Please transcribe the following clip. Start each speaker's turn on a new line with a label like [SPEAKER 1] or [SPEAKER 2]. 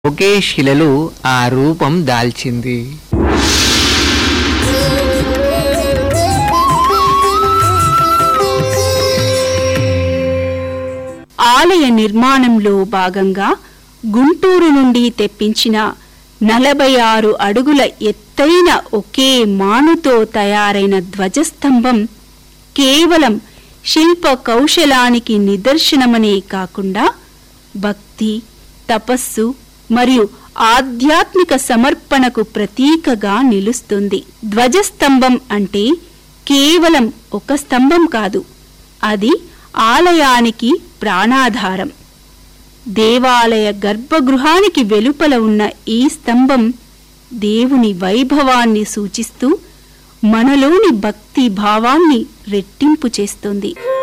[SPEAKER 1] ఒకే శిలలో ఆ రూపం దాల్చింది
[SPEAKER 2] ఆలయ నిర్మాణంలో భాగంగా గుంటూరు నుండి తెప్పించిన నలభై ఆరు అడుగుల ఎత్తైన ఒకే మానుతో తయారైన ధ్వజస్తంభం కేవలం శిల్ప కౌశలానికి నిదర్శనమనే కాకుండా భక్తి తపస్సు మరియు ఆధ్యాత్మిక సమర్పణకు ప్రతీకగా నిలుస్తుంది ధ్వజస్తంభం అంటే కేవలం ఒక స్తంభం కాదు అది ఆలయానికి ప్రాణాధారం దేవాలయ గర్భగృహానికి వెలుపల ఉన్న ఈ స్తంభం దేవుని వైభవాన్ని సూచిస్తూ మనలోని భక్తి భావాన్ని రెట్టింపు చేస్తుంది